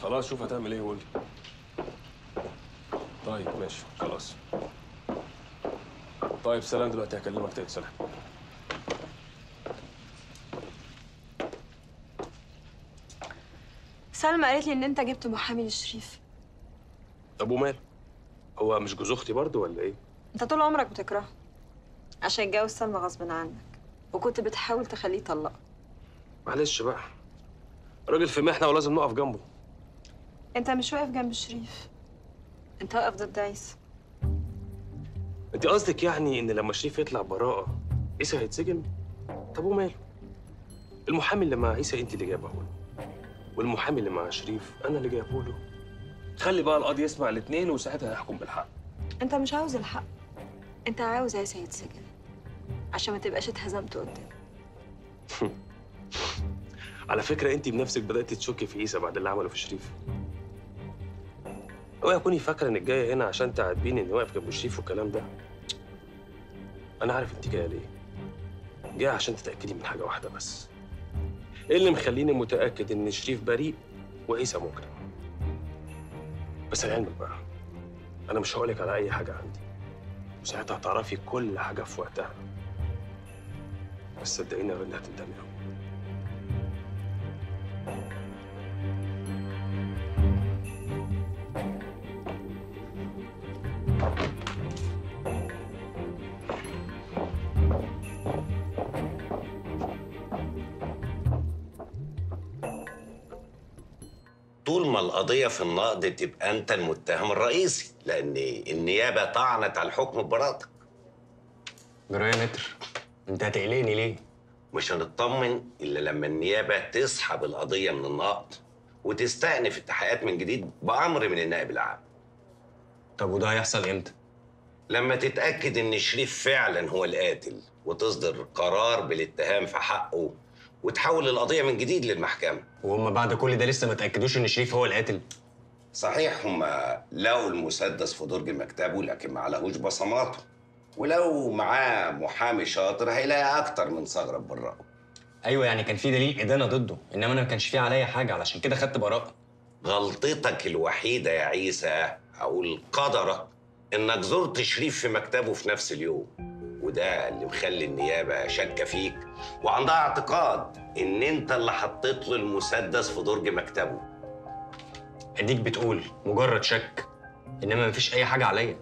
خلاص شوف هتعمل ايه وقول لي طيب ماشي خلاص طيب سلام دلوقتي هكلمك تاني سلام سلمى قالت لي ان انت جبت محامي لشريف طب وماله هو مش جوز اختي برضه ولا ايه انت طول عمرك بتكرهه عشان يتجوز سلمى غصب عنك وكنت بتحاول تخليه يطلقها معلش بقى راجل في محنه ولازم نقف جنبه انت مش واقف جنب شريف انت واقف ضد عيسى انت قصدك يعني ان لما شريف يطلع براءه عيسى هيتسجن طب وماله المحامي اللي مع عيسى انت اللي جايبه له والمحامي اللي مع شريف انا اللي جايبه له خلي بقى القاضي يسمع الاثنين وساعتها يحكم بالحق انت مش عاوز الحق انت عاوز عيسى يتسجن عشان ما تبقاش اتهزمت قدام على فكره انت بنفسك بدات تشكي في عيسى بعد اللي عمله في شريف اوعي تكوني فاكره انك جايه هنا عشان تعاتبيني اني واقف جنب شريف والكلام ده انا عارف انت جايه ليه جايه عشان تتاكدي من حاجه واحده بس ايه اللي مخليني متاكد ان شريف بريء وعيسى مجرم بس لعلمك بقى انا مش هقولك على اي حاجه عندي وساعتها هتعرفي كل حاجه في وقتها بس صدقيني يا رنا هتندمي أوي. طول ما القضية في النقد تبقى أنت المتهم الرئيسي لأن النيابة طعنت على الحكم ببراءتك جرايه متر انت هتقلقني ليه؟ مش هنطمن إلا لما النيابة تسحب القضية من النقد وتستأنف التحقيقات من جديد بأمر من النائب العام طب وده هيحصل امتى؟ لما تتأكد إن شريف فعلا هو القاتل وتصدر قرار بالاتهام في حقه وتحول القضية من جديد للمحكمة وهم بعد كل ده لسه ما تاكدوش ان شريف هو القاتل صحيح هما لقوا المسدس في درج مكتبه لكن ما عليهوش بصماته ولو معاه محامي شاطر هيلاقي أكتر من ثغرة براءه ايوه يعني كان في دليل ادانه ضده انما انا ما كانش فيه عليا حاجه علشان كده خدت براءه غلطتك الوحيدة يا عيسى أو قدرك إنك زرت شريف في مكتبه في نفس اليوم وده اللي مخلي النيابة شاكة فيك وعندها اعتقاد إن أنت اللي حطيت له المسدس في درج مكتبه اديك بتقول مجرد شك انما مفيش اي حاجه عليا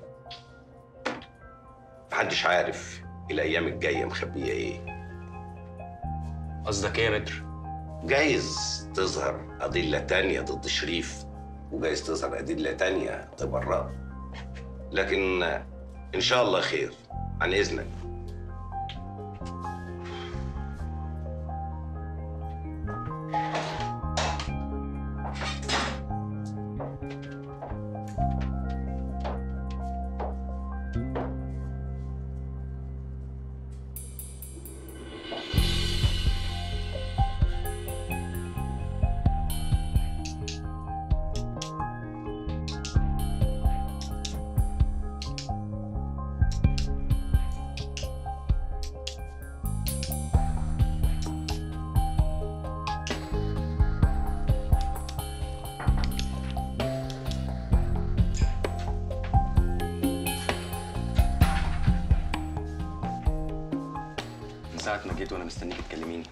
محدش عارف الأيام الجاية مخبية إيه قصدك ايه يا متر؟ جايز تظهر أدلة تانية ضد شريف وجايز تظهر أدلة تانية تبرأه لكن إن شاء الله خير عن إذنك من ساعه ما جيت وانا مستنيك تكلميني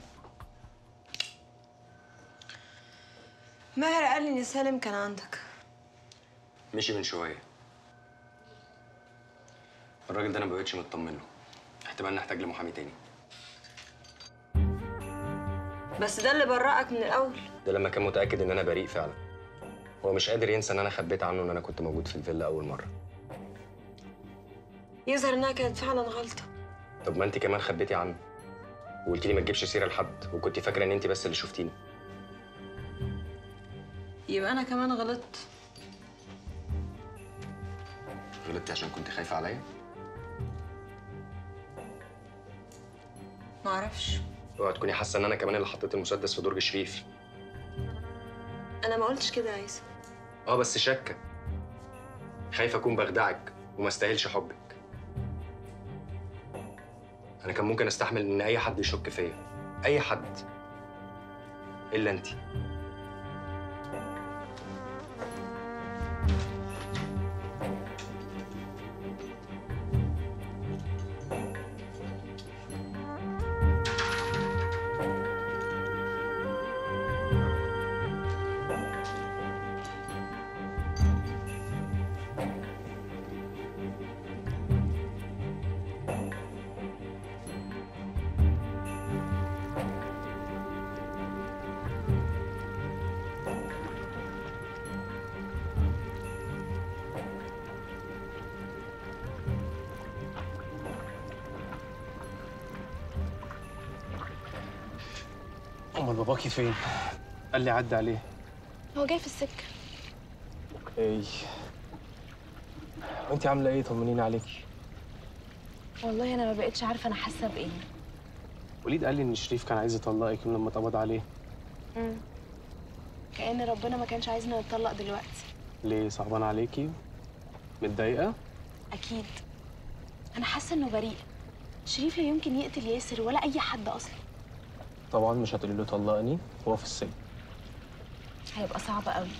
ماهر قال لي ان سالم كان عندك مشي من شويه الراجل ده انا مبقتش مطمن له احتمال نحتاج لمحامي تاني بس ده اللي برأك من الاول ده لما كان متاكد ان انا بريء فعلا هو مش قادر ينسى ان انا خبيت عنه ان انا كنت موجود في الفيلا اول مره يظهر انها كانت فعلا غلطه طب ما انت كمان خبيتي عنه وقلت لي ما تجيبش سيره لحد وكنت فاكره ان انت بس اللي شفتيني يبقى انا كمان غلطت غلطتي عشان كنت خايفه عليا معرفش اوعى تكوني حاسه ان انا كمان اللي حطيت المسدس في درج شريف انا ما قلتش كده يا عيسى اه بس شاكه خايفه اكون بخدعك وما استاهلش حبك انا كان ممكن استحمل ان اي حد يشك فيا اي حد الا انت امال باباكي فين قال لي عدى عليه هو جاي في السكه اي وانت عامله ايه طمنيني عليكي والله انا ما بقتش عارفه انا حاسه بايه وليد قال لي ان شريف كان عايز يطلقك من لما اتقبض عليه امم كأن ربنا ما كانش عايزنا نتطلق دلوقتي ليه صعبان عليكي متضايقه اكيد انا حاسه انه بريء شريف لا يمكن يقتل ياسر ولا اي حد اصلا طبعا مش هتقولي له طلقني هو في السجن هيبقى صعب قوي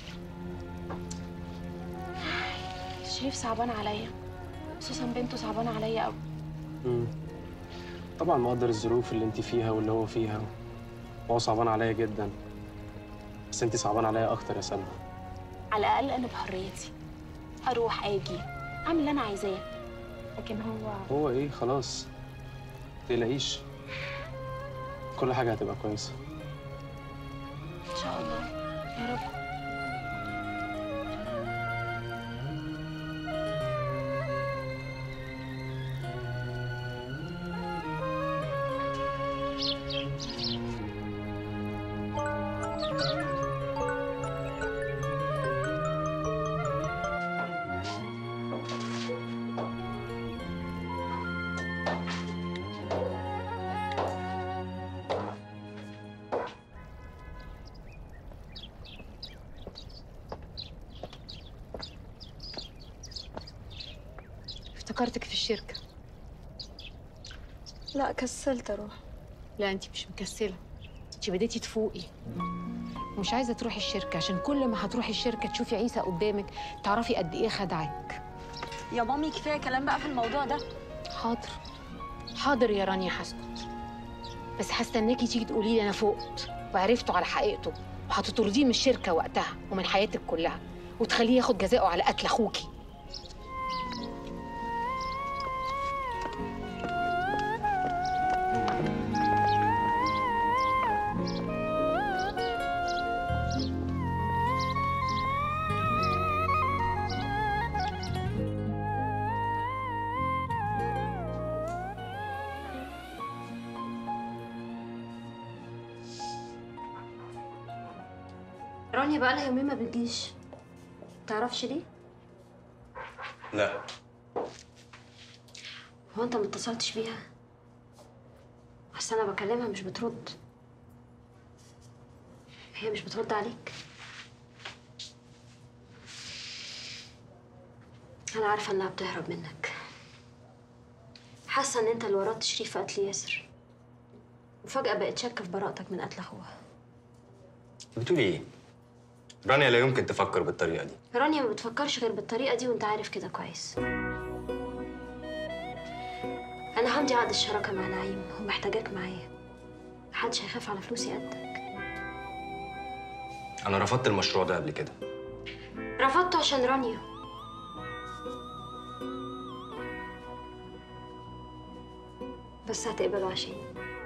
شريف صعبان عليا خصوصا بنته صعبانه عليا قوي مم. طبعا مقدر الظروف اللي انت فيها واللي هو فيها هو صعبان عليا جدا بس انت صعبان عليا اكتر يا سلمى على الاقل انا بحريتي اروح اجي اعمل اللي انا عايزاه لكن هو هو ايه خلاص متقلقيش كل حاجه هتبقى كويسه ان شاء الله يا رب افتكرتك في الشركة لا كسلت اروح لا انت مش مكسلة انت بديتي تفوقي مش عايزة تروحي الشركة عشان كل ما هتروحي الشركة تشوفي عيسى قدامك تعرفي قد ايه خدعك يا مامي كفايه كلام بقى في الموضوع ده حاضر حاضر يا رانيا هسكت بس هستناكي تيجي تقولي لي انا فقت وعرفته على حقيقته وهتطرديه من الشركة وقتها ومن حياتك كلها وتخليه ياخد جزاءه على قتل اخوكي رانيا بقى لها يومين ما بتجيش تعرفش ليه لا هو انت ما اتصلتش بيها بس انا بكلمها مش بترد هي مش بترد عليك انا عارفه انها بتهرب منك حاسه ان انت اللي ورطت شريف في قتل ياسر وفجاه بقت شاكه في براءتك من قتل اخوها بتقولي ايه؟ رانيا لا يمكن تفكر بالطريقة دي رانيا ما بتفكرش غير بالطريقة دي وانت عارف كده كويس أنا همضي عقد الشراكة مع نعيم ومحتاجاك معايا محدش هيخاف على فلوسي قدك أنا رفضت المشروع ده قبل كده رفضته عشان رانيا بس هتقبله عشاني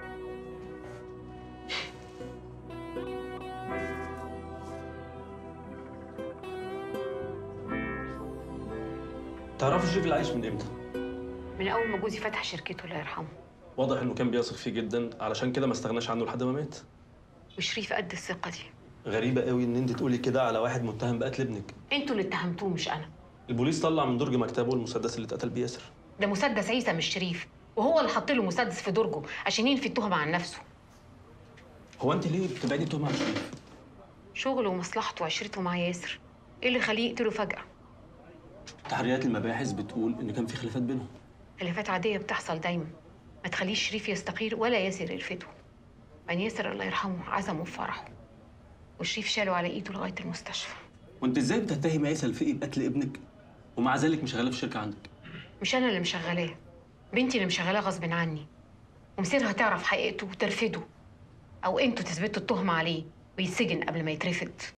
تعرفوا شريف العيش من امتى؟ من اول ما جوزي فتح شركته الله يرحمه واضح انه كان بيثق فيه جدا علشان كده ما استغناش عنه لحد ما مات وشريف قد الثقة دي غريبة قوي ان انت تقولي كده على واحد متهم بقتل ابنك انتوا اللي اتهمتوه مش انا البوليس طلع من درج مكتبه المسدس اللي اتقتل بيه ياسر ده مسدس عيسى مش شريف وهو اللي حط له مسدس في درجه عشان ينفي التهمة عن نفسه هو انت ليه بتبعدي التهمة عن شريف؟ شغله ومصلحته وعشرته مع ياسر ايه اللي يخليه يقتله فجأة تحريات المباحث بتقول ان كان في خلافات بينهم خلافات عادية بتحصل دايما ما تخليش شريف يستقيل ولا ياسر يلفته يعني ياسر الله يرحمه عزمه في فرحه وشريف شاله على ايده لغاية المستشفى وانت ازاي بتتهم عيسى الفقي بقتل ابنك ومع ذلك مش شغاله في الشركه عندك مش انا اللي مشغلاه بنتي اللي مشغلاه غصب عني ومصيرها تعرف حقيقته وترفضه او انتوا تثبتوا التهمة عليه ويتسجن قبل ما يترفد